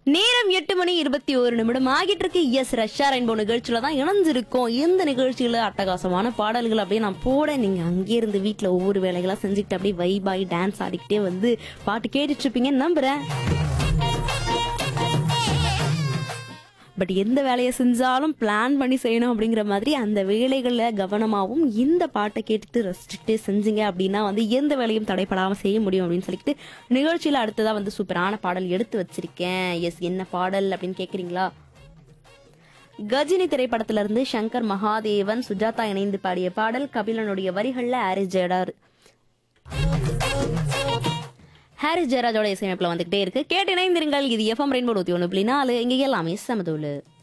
நேரம் எட்டு மணி இருபத்தி ஒரு நிமிடம் ஆகிட்டு இருக்கு எஸ் ரஷ்யா ரெயின்போ நிகழ்ச்சியில தான் இணைஞ்சிருக்கோம் இந்த நிகழ்ச்சியில அட்டகாசமான பாடல்கள் அப்படியே நான் போட நீங்க அங்கே இருந்து வீட்ல ஒவ்வொரு வேலைகளா செஞ்சுக்கிட்டு அப்படியே வைபாய் டான்ஸ் ஆடிக்கிட்டே வந்து பாட்டு கேட்டுட்டு இருப்பீங்கன்னு நம்புறேன் பட் எந்த வேலையை செஞ்சாலும் பிளான் பண்ணி செய்யணும் அப்படிங்கிற மாதிரி அந்த வேலைகளில் கவனமாகவும் இந்த பாட்டை கேட்டுட்டு ரசிச்சுட்டு செஞ்சீங்க அப்படின்னா வந்து எந்த வேலையும் தடைப்படாமல் செய்ய முடியும் அப்படின்னு சொல்லிட்டு நிகழ்ச்சியில் அடுத்ததாக வந்து சூப்பரான பாடல் எடுத்து வச்சிருக்கேன் எஸ் என்ன பாடல் அப்படின்னு கேட்குறீங்களா கஜினி திரைப்படத்துல இருந்து சங்கர் மகாதேவன் சுஜாதா இணைந்து பாடிய பாடல் கபிலனுடைய வரிகள்ல ஹாரிஸ் ஜெயடார் ஹாரிஸ் ஜெயராஜோட இசையமைப்புல வந்துகிட்டே இருக்கு கேட்டு இணைந்திருங்கள் இது எஃப்எம் ரெயின்போ நூத்தி ஒன்று புள்ளி நாலு இங்க எல்லாமே சமதூளு